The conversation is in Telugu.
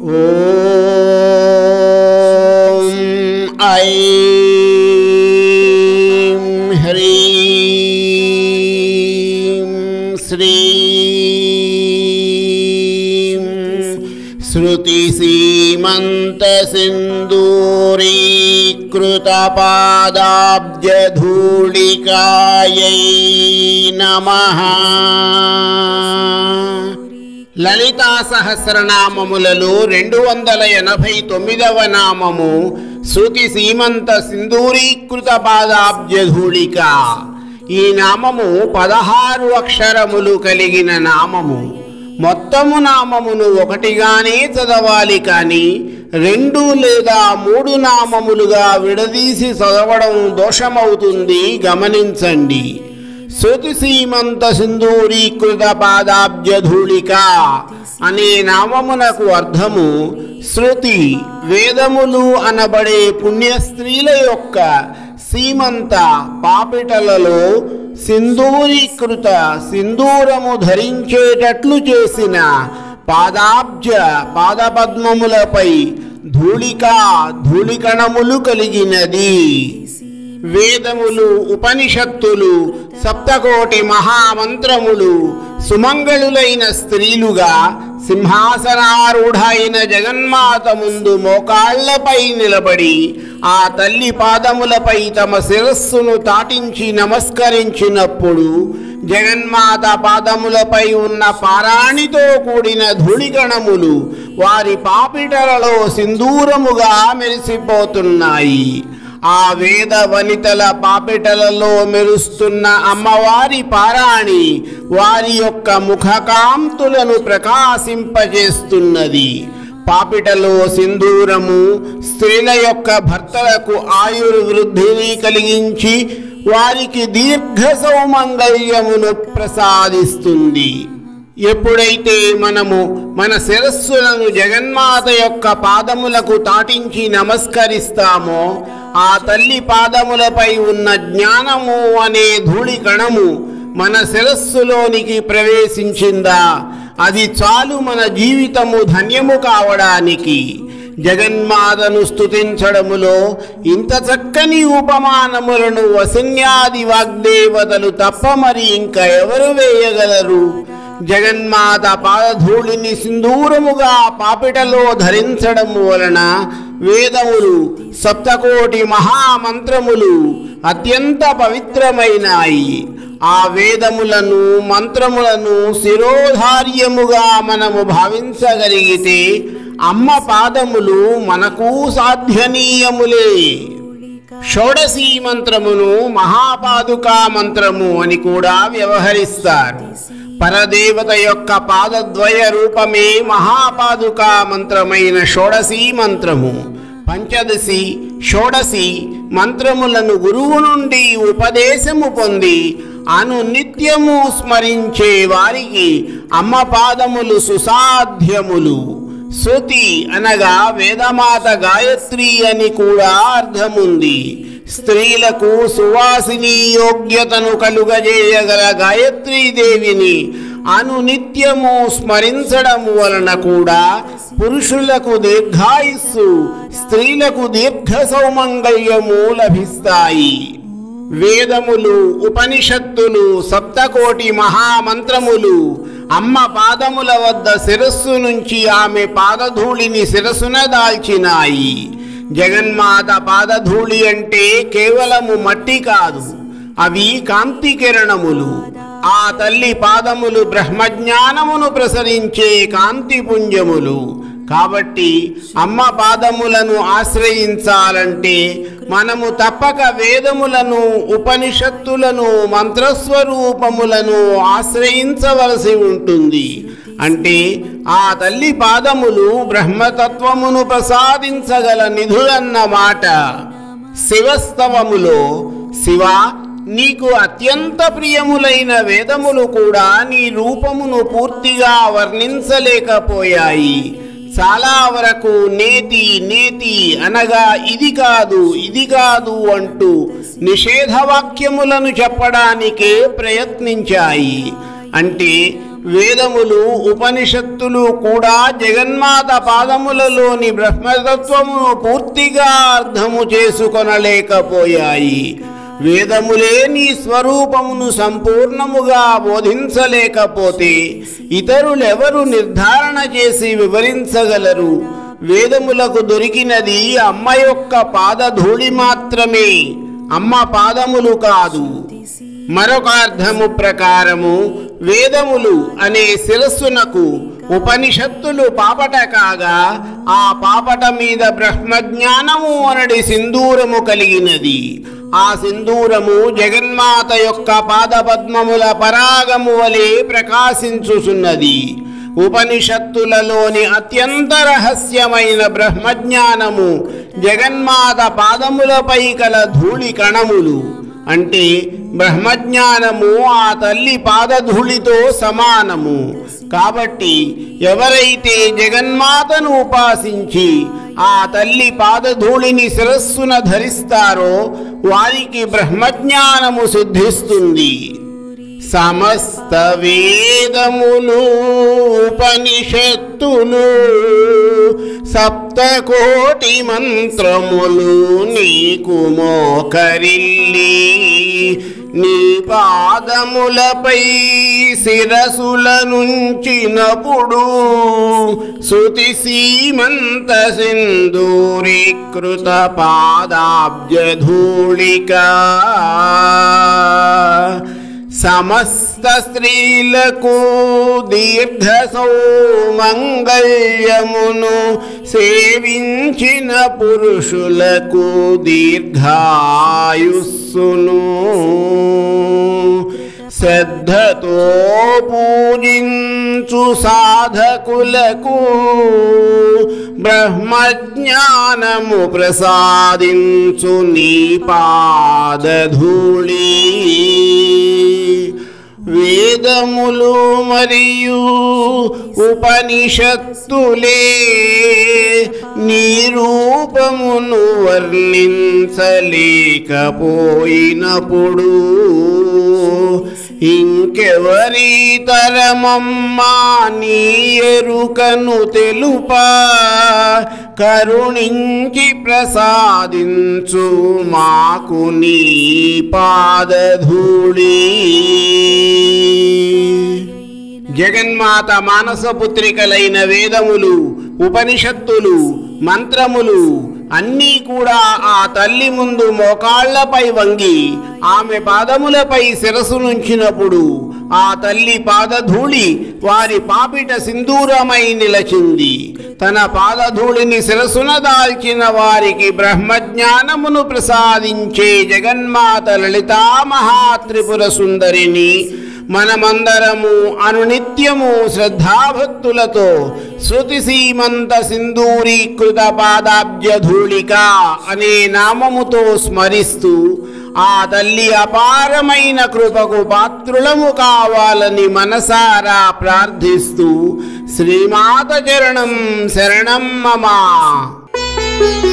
ॐ ऐं ह्रीं श्रीं श्रुतिसीमन्तसिन्दूरीकृतपादाब्जधूलिकायै नमः లలితా సహస్రనామములలో రెండు వందల ఎనభై తొమ్మిదవ నామము శృతి సీమంత సింధూరీకృత పాదాబ్జధూళిక ఈ నామము పదహారు అక్షరములు కలిగిన నామము మొత్తము నామమును ఒకటిగానే చదవాలి కానీ రెండు లేదా మూడు నామములుగా విడదీసి చదవడం దోషమవుతుంది గమనించండి శృతి సీమంత సింధూరీకృత పాదాబ్జధూళిక అనే నామమునకు అర్థము శృతి వేదములు అనబడే పుణ్య స్త్రీల యొక్క సీమంత పాపిటలలో సింధూరీకృత సింధూరము ధరించేటట్లు చేసిన పాదాబ్జ పాదపద్మములపై ధూళిక ధూళికణములు కలిగినది వేదములు ఉపనిషత్తులు సప్తకోటి మహామంత్రములు సుమంగళులైన స్త్రీలుగా సింహాసనారూఢైన జగన్మాత ముందు మోకాళ్లపై నిలబడి ఆ తల్లి పాదములపై తమ శిరస్సును తాటించి నమస్కరించినప్పుడు జగన్మాత పాదములపై ఉన్న పారాణితో కూడిన ధూళిగణములు వారి పాపిటలలో సింధూరముగా మెరిసిపోతున్నాయి ఆ వేద వనితల పాపిటలలో మెరుస్తున్న అమ్మవారి పారాణి వారి యొక్క ముఖకాంతులను ప్రకాశింపజేస్తున్నది పాపిటలో సింధూరము స్త్రీల యొక్క భర్తలకు ఆయుర్వృద్ధిని కలిగించి వారికి దీర్ఘ సౌమంగళ్యమును ప్రసాదిస్తుంది ఎప్పుడైతే మనము మన శిరస్సులను జగన్మాత యొక్క పాదములకు తాటించి నమస్కరిస్తామో ఆ తల్లి పాదములపై ఉన్న జ్ఞానము అనే ధూళి కణము మన శిరస్సులోనికి ప్రవేశించిందా అది చాలు మన జీవితము ధన్యము కావడానికి జగన్మాతను స్తుతించడములో ఇంత చక్కని ఉపమానములను వసన్యాది వాగ్దేవతలు తప్ప మరి ఇంకా ఎవరు వేయగలరు జగన్మాత పాదధూళిని సింధూరముగా పాపిటలో ధరించడము వలన వేదములు సప్తకోటి మహామంత్రములు అత్యంత పవిత్రమైనాయి ఆ వేదములను మంత్రములను శిరోధార్యముగా మనము భావించగలిగితే అమ్మ పాదములు మనకు సాధ్యనీయములే షోడశీ మంత్రమును మహాపాదుకా మంత్రము అని కూడా వ్యవహరిస్తారు పరదేవత యొక్క పాదద్వయ రూపమే మహాపాదుకా మంత్రమైన షోడశీ మంత్రము పంచదశి షోడశి మంత్రములను గురువు నుండి ఉపదేశము పొంది అను నిత్యము స్మరించే వారికి అమ్మ పాదములు సుసాధ్యములు శృతి అనగా వేదమాత గాయత్రి అని కూడా అర్థముంది స్త్రీలకు సువాసిని యోగ్యతను కలుగజేయగల గాయత్రీదేవిని అనునిత్యము స్మరించడం వలన కూడా పురుషులకు దీర్ఘాయుస్సు స్త్రీలకు దీర్ఘ సౌమంగళ్యము లభిస్తాయి వేదములు ఉపనిషత్తులు సప్తకోటి మహామంత్రములు అమ్మ పాదముల వద్ద శిరస్సు నుంచి ఆమె పాదధూళిని శిరస్సున దాల్చినాయి జగన్మాత పాదధూళి అంటే కేవలము మట్టి కాదు అవి కాంతి కిరణములు ఆ తల్లి పాదములు బ్రహ్మజ్ఞానమును ప్రసరించే కాంతి పుంజములు కాబట్టి అమ్మ పాదములను ఆశ్రయించాలంటే మనము తప్పక వేదములను ఉపనిషత్తులను మంత్రస్వరూపములను ఆశ్రయించవలసి ఉంటుంది అంటే ఆ తల్లి పాదములు బ్రహ్మతత్వమును ప్రసాదించగల నిధులన్నమాట శివస్తవములో శివ నీకు అత్యంత ప్రియములైన వేదములు కూడా నీ రూపమును పూర్తిగా వర్ణించలేకపోయాయి చాలా వరకు నేతి నేతి అనగా ఇది కాదు ఇది కాదు అంటూ నిషేధవాక్యములను చెప్పడానికే ప్రయత్నించాయి అంటే వేదములు ఉపనిషత్తులు కూడా జగన్మాత పాదములలోని బ్రహ్మతత్వమును పూర్తిగా అర్థము చేసుకొనలేకపోయాయి వేదములే నీ స్వరూపమును సంపూర్ణముగా బోధించలేకపోతే ఇతరులెవరు నిర్ధారణ చేసి వివరించగలరు వేదములకు దొరికినది అమ్మ యొక్క పాదధూళి మాత్రమే అమ్మ పాదములు కాదు మరొక అర్థము ప్రకారము వేదములు అనే శిరస్సునకు ఉపనిషత్తులు పాపట కాగా ఆ పాపట మీద బ్రహ్మజ్ఞానము అనడి సింధూరము కలిగినది ఆ సింధూరము జగన్మాత యొక్క పాదపద్మముల పరాగము వలె ప్రకాశించుచున్నది ఉపనిషత్తులలోని అత్యంత రహస్యమైన బ్రహ్మజ్ఞానము జగన్మాత పాదములపై కల ధూళి కణములు అంటే బ్రహ్మజ్ఞానము ఆ తల్లి పాదధూళితో సమానము కాబట్టి ఎవరైతే జగన్మాతను ఉపాసించి ఆ తల్లి పాదధూళిని శిరస్సున ధరిస్తారో వారికి బ్రహ్మజ్ఞానము సిద్ధిస్తుంది సమస్త వేదములు ఉపనిషత్తులు సప్తకోటి మంత్రములు నీకు మోకరిల్లి నీ పాదములపై శిరసుల నుంచినప్పుడు శృతి సీమంత సింధూరీకృత పాదాబ్జధూళిక సమస్త స్త్రీలకు దీర్ఘ సౌమంగళ్యమును సేవించిన పురుషులకు దీర్ఘాయుస్సును శ్రద్ధతో పూజించు సాధకులకు బ్రహ్మజ్ఞానము ప్రసాదించు నీ పాదధూళి వేదములు మరియు ఉపనిషత్తులే నీ రూపమును వర్ణించలేకపోయినప్పుడు ఇంకెవరి తరమమ్మా నీ ఎరుకను తెలుపా కరుణించి ప్రసాదించు మాకు నీ పాదధూళి జగన్మాత మానసపుత్రికలైన వేదములు ఉపనిషత్తులు మంత్రములు అన్నీ కూడా ఆ తల్లి ముందు మోకాళ్లపై వంగి ఆమె పాదములపై శిరసు నుంచినప్పుడు ఆ తల్లి పాదధూళి వారి పాపిట సింధూరమై నిలచింది తన పాదధూళిని శిరసున దాల్చిన వారికి బ్రహ్మజ్ఞానమును ప్రసాదించే జగన్మాత లలితా మహాత్రిపుర సుందరిని మనమందరము అనునిత్యము శ్రద్ధాభక్తులతో శృతి సీమంత సింధూరీకృత పాదాబ్జధూళిక అనే నామముతో స్మరిస్తూ ఆ తల్లి అపారమైన కృపకు పాత్రులము కావాలని మనసారా ప్రార్థిస్తూ శ్రీమాత చరణం శరణం మమ